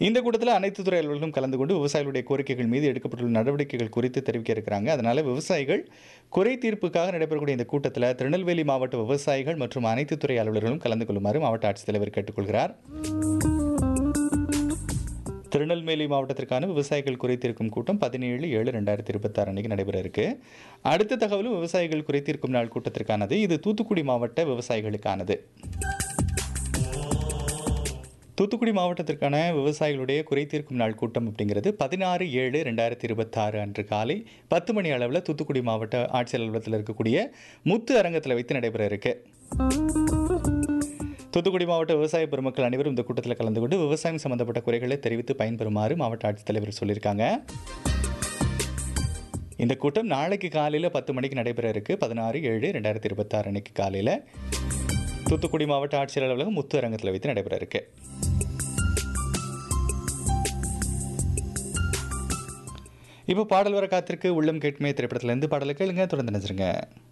இந்த கூட்டத்தில் அனைத்து துறை அலுவலர்களும் கலந்து கொண்டு விவசாயிகளுடைய கோரிக்கைகள் மீது எடுக்கப்பட்டுள்ள நடவடிக்கைகள் குறித்து தெரிவிக்க இருக்கிறாங்க அதனால விவசாயிகள் குறை தீர்ப்புக்காக நடைபெறக்கூடிய இந்த கூட்டத்தில் திருநெல்வேலி மாவட்ட விவசாயிகள் மற்றும் அனைத்து துறை அலுவலர்களும் கலந்து கொள்ளுமாறு மாவட்ட ஆட்சித்தலைவர் கேட்டுக்கொள்கிறார் திருநெல்வேலி மாவட்டத்திற்கான விவசாயிகள் குறைத்தீர்க்கும் கூட்டம் பதினேழு ஏழு ரெண்டாயிரத்தி இருபத்தாறு அன்னைக்கு நடைபெற இருக்கு அடுத்த தகவலும் விவசாயிகள் குறைத்தீர்க்கும் நாள் கூட்டத்திற்கானது இது தூத்துக்குடி மாவட்ட விவசாயிகளுக்கானது தூத்துக்குடி மாவட்டத்திற்கான விவசாயிகளுடைய குறை தீர்க்கும் நாள் கூட்டம் அப்படிங்கிறது பதினாறு ஏழு ரெண்டாயிரத்தி இருபத்தாறு அன்று காலை பத்து மணி அளவில் தூத்துக்குடி மாவட்ட ஆட்சியர் அலுவலகத்தில் இருக்கக்கூடிய முத்து அரங்கத்தில் வைத்து நடைபெற இருக்கு தூத்துக்குடி மாவட்ட விவசாய பெருமக்கள் அனைவரும் இந்த கூட்டத்தில் கலந்து கொண்டு விவசாயம் சம்பந்தப்பட்ட குறைகளை தெரிவித்து பயன்பெறுமாறு மாவட்ட ஆட்சித்தலைவர் சொல்லியிருக்காங்க இந்த கூட்டம் நாளைக்கு காலையில் பத்து மணிக்கு நடைபெற இருக்கு பதினாறு ஏழு ரெண்டாயிரத்தி இருபத்தாறு அன்னைக்கு காலையில் தூத்துக்குடி மாவட்ட ஆட்சியர் அலுவலகம் முத்து அரங்கத்தில் வைத்து நடைபெற இருக்கு இப்போ பாடல் வர காத்திருக்கு உள்ளம் கேட்குமே திரைப்படத்துல இருந்து பாடலை கேளுங்க தொடர்ந்து நினைச்சிருங்க